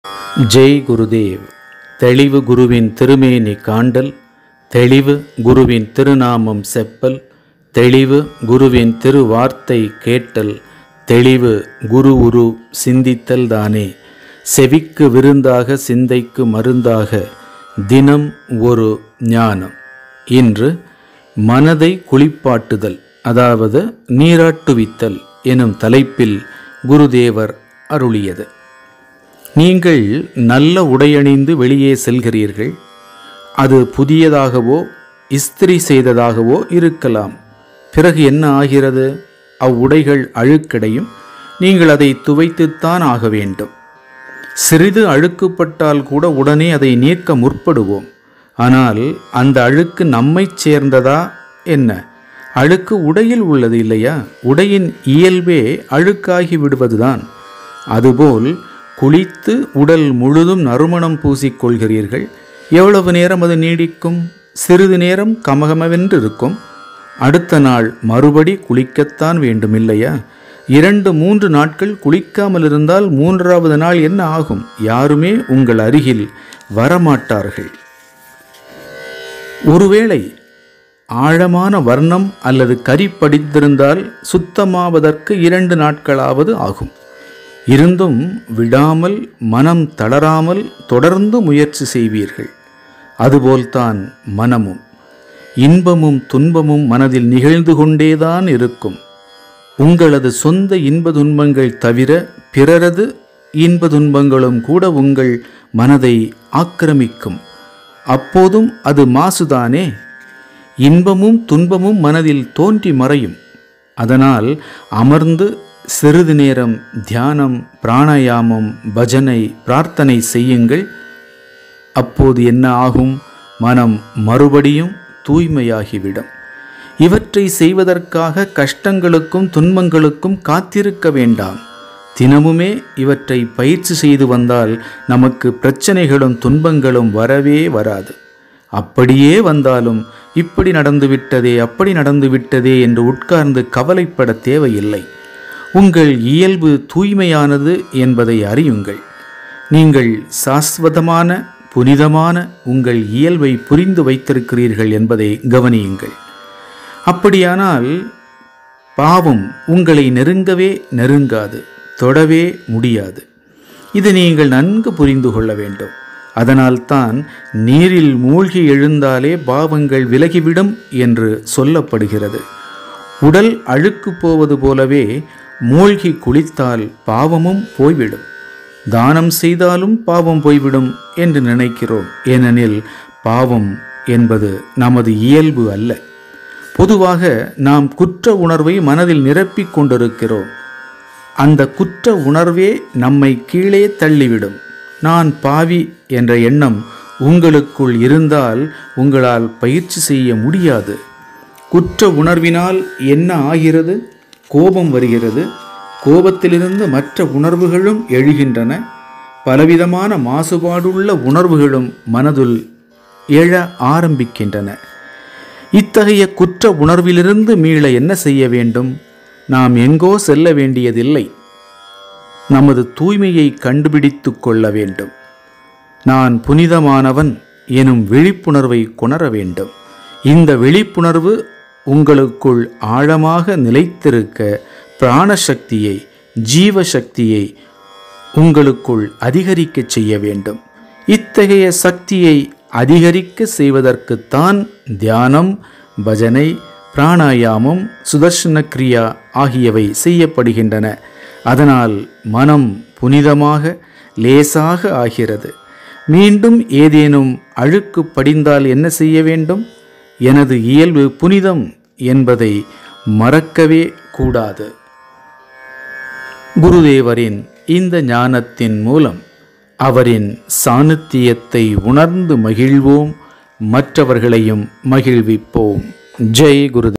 ஜெய் குருதேவ் தெளிவு குருவின் திருமேனி காண்டல் தெளிவு குருவின் திருநாமம் செப்பல் தெளிவு குருவின் திருவார்த்தை கேட்டல் தெளிவு குரு உரு சிந்தித்தல் தானே செவிக்கு விருந்தாக சிந்தைக்கு மருந்தாக தினம் ஒரு ஞானம் இன்று மனதை குளிப்பாட்டுதல் அதாவது நீராட்டுவித்தல் எனும் தலைப்பில் குருதேவர் அருளியது நீங்கள் நல்ல உடையணிந்து வெளியே செல்கிறீர்கள் அது புதியதாகவோ இஸ்திரி செய்ததாகவோ இருக்கலாம் பிறகு என்ன ஆகிறது அவ்வுடைகள் அழுக்கடையும் நீங்கள் அதை துவைத்துத்தான் ஆக வேண்டும் சிறிது அழுக்குப்பட்டால் கூட உடனே அதை நீக்க முற்படுவோம் ஆனால் அந்த அழுக்கு நம்மைச் சேர்ந்ததா என்ன அழுக்கு உடையில் உள்ளது இல்லையா உடையின் இயல்பே அழுக்காகி விடுவதுதான் அதுபோல் குளித்து உடல் முழுதும் நறுமணம் பூசிக்கொள்கிறீர்கள் எவ்வளவு நேரம் அது நீடிக்கும் சிறிது நேரம் கமகமவென்று இருக்கும் அடுத்த நாள் மறுபடி குளிக்கத்தான் வேண்டும் இல்லையா இரண்டு மூன்று நாட்கள் குளிக்காமல் இருந்தால் மூன்றாவது நாள் என்ன ஆகும் யாருமே உங்கள் அருகில் வரமாட்டார்கள் ஒருவேளை ஆழமான வர்ணம் அல்லது கரி படித்திருந்தால் சுத்தமாவதற்கு இரண்டு நாட்களாவது ஆகும் இருந்தும் விடாமல் மனம் தளராமல் தொடர்ந்து முயற்சி செய்வீர்கள் அதுபோல்தான் மனமும் இன்பமும் துன்பமும் மனதில் நிகழ்ந்து கொண்டேதான் இருக்கும் உங்களது சொந்த இன்ப துன்பங்கள் தவிர பிறரது இன்ப துன்பங்களும் கூட உங்கள் மனதை ஆக்கிரமிக்கும் அப்போதும் அது மாசுதானே இன்பமும் துன்பமும் மனதில் தோன்றி மறையும் அதனால் அமர்ந்து சிறிது நேரம் தியானம் பிராணாயாமம் பஜனை பிரார்த்தனை செய்யுங்கள் அப்போது என்ன ஆகும் மனம் மறுபடியும் தூய்மையாகிவிடும் இவற்றை செய்வதற்காக கஷ்டங்களுக்கும் துன்பங்களுக்கும் காத்திருக்க வேண்டாம் தினமுமே இவற்றை பயிற்சி செய்து வந்தால் நமக்கு பிரச்சனைகளும் துன்பங்களும் வரவே வராது அப்படியே வந்தாலும் இப்படி நடந்துவிட்டதே அப்படி நடந்துவிட்டதே என்று உட்கார்ந்து கவலைப்பட தேவையில்லை உங்கள் இயல்பு தூய்மையானது என்பதை அறியுங்கள் நீங்கள் சாஸ்வதமான புனிதமான உங்கள் இயல்பை புரிந்து வைத்திருக்கிறீர்கள் என்பதை கவனியுங்கள் அப்படியானால் பாவம் உங்களை நெருங்கவே நெருங்காது தொடவே முடியாது இது நீங்கள் நன்கு புரிந்து கொள்ள வேண்டும் அதனால்தான் நீரில் மூழ்கி எழுந்தாலே பாவங்கள் விலகிவிடும் என்று சொல்லப்படுகிறது உடல் அழுக்கு போவது போலவே மூழ்கி குளித்தால் பாவமும் போய்விடும் தானம் செய்தாலும் பாவம் போய்விடும் என்று நினைக்கிறோம் ஏனெனில் பாவம் என்பது நமது இயல்பு அல்ல பொதுவாக நாம் குற்ற உணர்வை மனதில் நிரப்பிக் கொண்டிருக்கிறோம் அந்த குற்ற உணர்வே நம்மை கீழே தள்ளிவிடும் நான் பாவி என்ற எண்ணம் உங்களுக்குள் இருந்தால் உங்களால் பயிற்சி செய்ய முடியாது குற்ற உணர்வினால் என்ன ஆகிறது கோபம் வருகிறது கோபத்திலிருந்து மற்ற உணர்வுகளும் எழுகின்றன பலவிதமான மாசுபாடுள்ள உணர்வுகளும் மனதுள் எழ ஆரம்பிக்கின்றன இத்தகைய குற்ற உணர்விலிருந்து மீள என்ன செய்ய வேண்டும் நாம் எங்கோ செல்ல வேண்டியதில்லை நமது தூய்மையை கண்டுபிடித்து கொள்ள வேண்டும் நான் புனிதமானவன் எனும் விழிப்புணர்வை கொணர வேண்டும் இந்த விழிப்புணர்வு உங்களுக்குள் ஆழமாக நிலைத்திருக்க பிராணசக்தியை ஜீவசக்தியை உங்களுக்குள் அதிகரிக்க செய்ய வேண்டும் இத்தகைய சக்தியை அதிகரிக்க செய்வதற்குத்தான் தியானம் பஜனை பிராணாயாமம் சுதர்சன கிரியா ஆகியவை செய்யப்படுகின்றன அதனால் மனம் புனிதமாக லேசாக ஆகிறது மீண்டும் ஏதேனும் அழுக்கு படிந்தால் என்ன செய்ய வேண்டும் எனது இயல்பு புனிதம் என்பதை மறக்கவே கூடாது குருதேவரின் இந்த ஞானத்தின் மூலம் அவரின் சாநித்தியத்தை உணர்ந்து மகிழ்வோம் மற்றவர்களையும் மகிழ்விப்போம் ஜெய் குருதேவ்